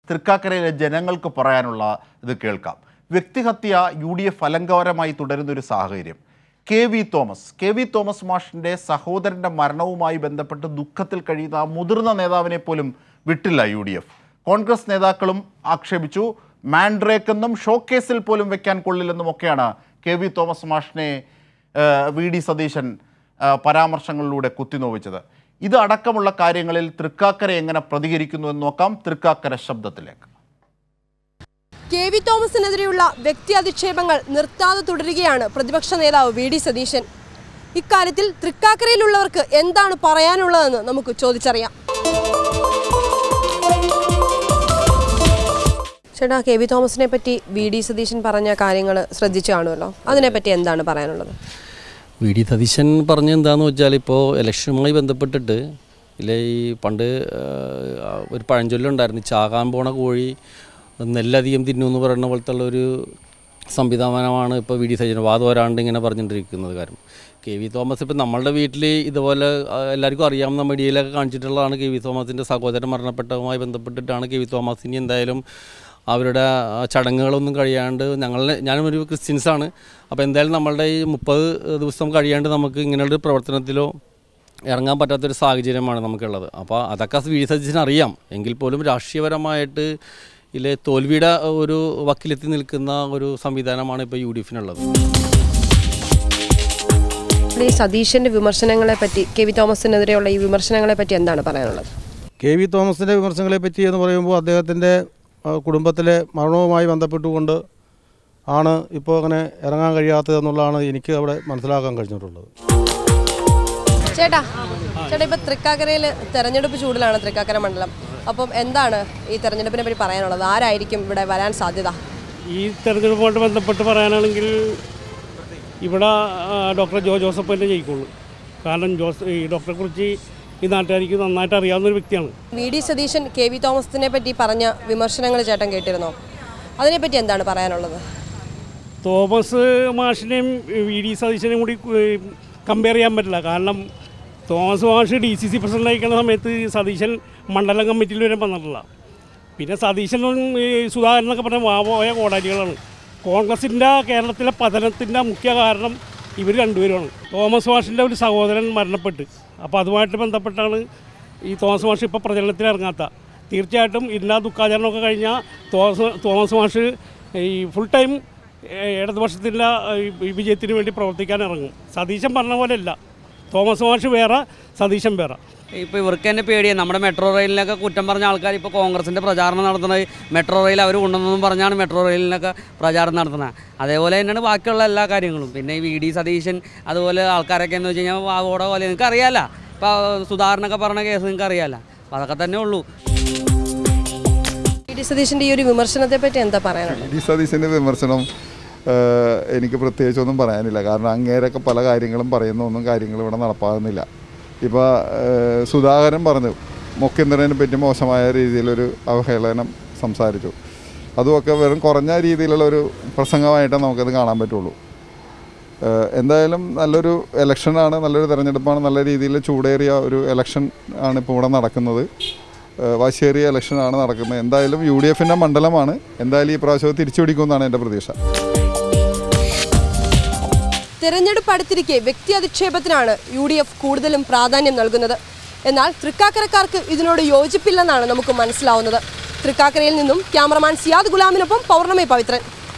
തൃക്കാക്കരയിലെ ജനങ്ങൾക്ക് പറയാനുള്ള ഇത് കേൾക്കാം വ്യക്തിഹത്യ യു ഡി എഫ് അലങ്കാരമായി തുടരുന്നൊരു സാഹചര്യം K V Thomas K V Thomas മാഷിൻ്റെ സഹോദരൻ്റെ മരണവുമായി ബന്ധപ്പെട്ട് ദുഃഖത്തിൽ കഴിയുന്ന ആ മുതിർന്ന നേതാവിനെ പോലും വിട്ടില്ല യു ഡി എഫ് കോൺഗ്രസ് നേതാക്കളും ആക്ഷേപിച്ചു മാൻഡ്രേക്ക് എന്നും ഷോക്കേസിൽ പോലും വെക്കാൻ കൊള്ളില്ലെന്നും ഒക്കെയാണ് കെ വി തോമസ് മാഷിനെ ഏഹ്, വി ഡി സതീശൻ ഏഹ്, പരാമർശങ്ങളിലൂടെ കുത്തിനോവിച്ചത് ഇത് അടക്കമുള്ള കാര്യങ്ങളിൽ തൃക്കാക്കര എങ്ങനെ പ്രതികരിക്കുന്നു എന്ന് നോക്കാം തൃക്കാക്കര ശബ്ദത്തിലേക്ക് കെ വി തോമസിനെതിരെയുള്ള വ്യക്തി അധിക്ഷേപങ്ങൾ നിർത്താതെ തുടരുകയാണ് പ്രതിപക്ഷ നേതാവ് വി ഡി സതീശൻ ഇക്കാര്യത്തിൽ തൃക്കാക്കരയിലുള്ളവർക്ക് എന്താണ് പറയാനുള്ളതെന്ന് നമുക്ക് ചോദിച്ചറിയാം ചേട്ടാ കെ വി തോമസിനെ പറ്റി വി ഡി സതീശൻ പറഞ്ഞ കാര്യങ്ങൾ ശ്രദ്ധിച്ചു കാണുമല്ലോ അതിനെപ്പറ്റി എന്താണ് പറയാനുള്ളത് വി ഡി സതീശൻ പറഞ്ഞ എന്താന്ന് വെച്ചാൽ ഇപ്പോൾ ഇലക്ഷനുമായി ബന്ധപ്പെട്ടിട്ട് ഇല്ല ഈ പണ്ട് ആ, ഒരു പഴഞ്ചൊല്ലുണ്ടായിരുന്നു ചാകാൻ പോണ കോഴി നെല്ലധികം തിന്നു എന്ന് പറയുന്ന പോലത്തെ ഉള്ള ഒരു സംവിധാനമാണ് ഇപ്പോൾ വി ഡി സതീശൻ വാദം ഇങ്ങനെ പറഞ്ഞുകൊണ്ടിരിക്കുന്നത് കാരണം കെ വി തോമസ് ഇപ്പം നമ്മളുടെ വീട്ടിൽ ഇതുപോലെ ആ, എല്ലാവർക്കും അറിയാവുന്ന മീഡിയയിലൊക്കെ കാണിച്ചിട്ടുള്ളതാണ് കെ വി തോമസിൻ്റെ സഹോദരൻ മരണപ്പെട്ടതുമായി ബന്ധപ്പെട്ടിട്ടാണ് കെ വി തോമസ് ഇനി എന്തായാലും അവരുടെ ആ ചടങ്ങുകളൊന്നും കഴിയാണ്ട് ഞങ്ങൾ ഞാനും ഒരു ക്രിസ്ത്യൻസാണ് അപ്പോൾ എന്തായാലും നമ്മളുടെ ഈ മുപ്പത് ദിവസം കഴിയാണ്ട് നമുക്ക് ഇങ്ങനെയൊരു പ്രവർത്തനത്തിലോ ഇറങ്ങാൻ പറ്റാത്തൊരു സാഹചര്യമാണ് നമുക്കുള്ളത് അപ്പോൾ അതൊക്കെ വി സതീശന് അറിയാം എങ്കിൽ പോലും രാഷ്ട്രീയപരമായിട്ട് ഇതിലെ തോൽവിയുടെ ഒരു വക്കിലെത്തി നിൽക്കുന്ന ഒരു സംവിധാനമാണ് ഇപ്പോൾ യു ഡി എഫിനുള്ളത് ഈ സതീശന്റെ വിമർശനങ്ങളെ പറ്റി കെ വി തോമസിനെതിരെയുള്ള ഈ വിമർശനങ്ങളെ പറ്റി എന്താണ് പറയാനുള്ളത് കെ വി തോമസിൻ്റെ വിമർശനങ്ങളെ പറ്റി എന്ന് പറയുമ്പോൾ അദ്ദേഹത്തിൻ്റെ ആ, കുടുംബത്തിലെ മരണവുമായി ബന്ധപ്പെട്ടുകൊണ്ട് ആണ് ഇപ്പോൾ അങ്ങനെ ഇറങ്ങാൻ കഴിയാത്തതെന്നുള്ളതാണ് എനിക്ക് അവിടെ മനസ്സിലാക്കാൻ കഴിഞ്ഞിട്ടുള്ളത് ചേട്ടാ ചേട്ടാ ഇപ്പൊ തൃക്കാക്കരയിൽ തെരഞ്ഞെടുപ്പ് ചൂടിലാണ് തൃക്കാക്കര മണ്ഡലം അപ്പം എന്താണ് ഈ തെരഞ്ഞെടുപ്പിനെ പറ്റി പറയാനുള്ളത് ആരായിരിക്കും ഇവിടെ വരാൻ സാധ്യത ഈ തെരഞ്ഞെടുപ്പുമായിട്ട് ബന്ധപ്പെട്ട് പറയാനാണെങ്കിൽ ഇവിടെ ആ, ഡോക്ടർ ജോ ജോസഫ് തന്നെ ജയിക്കുള്ളൂ കാരണം ജോസ് ഈ ഡോക്ടറെ കുറിച്ച് ഈ നാട്ടുകാർക്ക് നന്നായിട്ട് അറിയാവുന്ന ഒരു വ്യക്തിയാണ് V D Satheesan K V തോമസിനെ പറ്റി പറഞ്ഞ വിമർശനങ്ങൾ ചേട്ടൻ കേട്ടിരുന്നോ അതിനെപ്പറ്റി എന്താണ് പറയാനുള്ളത് തോമസ് മാഷിനെയും വി ഡി സതീശനെയും കൂടി കമ്പയർ ചെയ്യാൻ പറ്റില്ല കാരണം തോമസ് മാഷ് ഡി സി സി പ്രസിഡന്റ് ആയിരിക്കുന്ന സമയത്ത് സതീശൻ മണ്ഡലം കമ്മിറ്റിയിൽ വരെ വന്നിട്ടില്ല പിന്നെ സതീശനും ഈ സുധാകരനൊക്കെ പറഞ്ഞ വാപോയ കോടാലികളാണ് കോൺഗ്രസിൻ്റെ കേരളത്തിലെ പതനത്തിൻ്റെ മുഖ്യ കാരണം ഇവർ രണ്ടുപേരുമാണ് തോമസ് മാഷിൻ്റെ ഒരു സഹോദരൻ മരണപ്പെട്ട് അപ്പോൾ അതുമായിട്ട് ബന്ധപ്പെട്ടാണ് ഈ തോമസ് മാഷ് ഇപ്പോൾ പ്രചരണത്തിൽ ഇറങ്ങാത്ത തീർച്ചയായിട്ടും ഇന്നാ ദുഃഖാചരണമൊക്കെ കഴിഞ്ഞാൽ തോമസ് തോമസ് മാഷ് ഈ ഫുൾ ടൈം ഏഹ് ഇടതുപക്ഷത്തിൻ്റെ ഈ വിജയത്തിന് വേണ്ടി പ്രവർത്തിക്കാൻ ഇറങ്ങും സതീശൻ പറഞ്ഞ പോലെയല്ല തോമസ് മാഷ് വേറെ സതീശൻ വേറെ ഇപ്പോൾ ഇവർക്ക് തന്നെ പേടിയാണ് നമ്മുടെ മെട്രോ റെയിലിനൊക്കെ കുറ്റം പറഞ്ഞ ആൾക്കാർ ഇപ്പോൾ കോൺഗ്രസിൻ്റെ പ്രചാരണം നടത്തുന്നത് മെട്രോ റെയിൽ അവർ കൊണ്ടുവന്നെന്നും പറഞ്ഞാണ് മെട്രോ റെയിലിനൊക്കെ പ്രചാരണം നടത്തുന്നത് അതേപോലെ തന്നെയാണ് ബാക്കിയുള്ള എല്ലാ കാര്യങ്ങളും പിന്നെ ഈ വി ഡി സതീശൻ അതുപോലെ ആൾക്കാരൊക്കെ എന്ന് വെച്ച് കഴിഞ്ഞാൽ വാവോടെ പോലെ നിങ്ങൾക്ക് അറിയാമല്ല ഇപ്പോൾ സുധാകരനൊക്കെ പറഞ്ഞ കേസ് നിങ്ങൾക്ക് അറിയാമല്ല അപ്പോൾ അതൊക്കെ തന്നെ ഉള്ളൂ വി ഡി സതീശന്റെ ഈ ഒരു വിമർശനത്തെ പറ്റി എന്താ പറയാനുള്ളത് ഡി സതീശൻ്റെ വിമർശനം ഏഹ്, എനിക്ക് പ്രത്യേകിച്ചൊന്നും പറയാനില്ല കാരണം അങ്ങേരൊക്കെ പല കാര്യങ്ങളും പറയുന്ന ഒന്നും കാര്യങ്ങൾ ഇവിടെ നടപ്പാകുന്നില്ല ഇപ്പോൾ സുധാകരൻ പറഞ്ഞു മുഖ്യമന്ത്രിനെ പറ്റി മോശമായ രീതിയിലൊരു അവഹേളനം സംസാരിച്ചു അതുമൊക്കെ വെറും കുറഞ്ഞ രീതിയിലുള്ള ഒരു പ്രസംഗമായിട്ടേ നമുക്കത് കാണാൻ പറ്റുള്ളൂ ഏഹ്, എന്തായാലും നല്ലൊരു ഇലക്ഷനാണ് നല്ലൊരു തെരഞ്ഞെടുപ്പാണ് നല്ല രീതിയിൽ ചൂടേറിയ ഒരു ഇലക്ഷൻ ആണ് ഇപ്പോൾ ഇവിടെ നടക്കുന്നത് ഏഹ്, വാശിയേറിയ ഇലക്ഷനാണ് നടക്കുന്നത് എന്തായാലും യു ഡി എഫിൻ്റെ മണ്ഡലമാണ് എന്തായാലും ഈ പ്രാവശ്യം തിരിച്ചു പിടിക്കുമെന്നാണ് എൻ്റെ പ്രതീക്ഷ തെരഞ്ഞെടുപ്പ് അടുത്തിരിക്കെ വ്യക്തി അധിക്ഷേപത്തിനാണ് യു ഡി എഫ് കൂടുതലും പ്രാധാന്യം നൽകുന്നത് എന്നാൽ തൃക്കാക്കരക്കാർക്ക് ഇതിനോട് യോജിപ്പില്ലെന്നാണ് നമുക്ക് മനസ്സിലാവുന്നത് തൃക്കാക്കരയിൽ നിന്നും ക്യാമറമാൻ സിയാദ് ഗുലാമിനൊപ്പം പൗർണമി പവിത്രൻ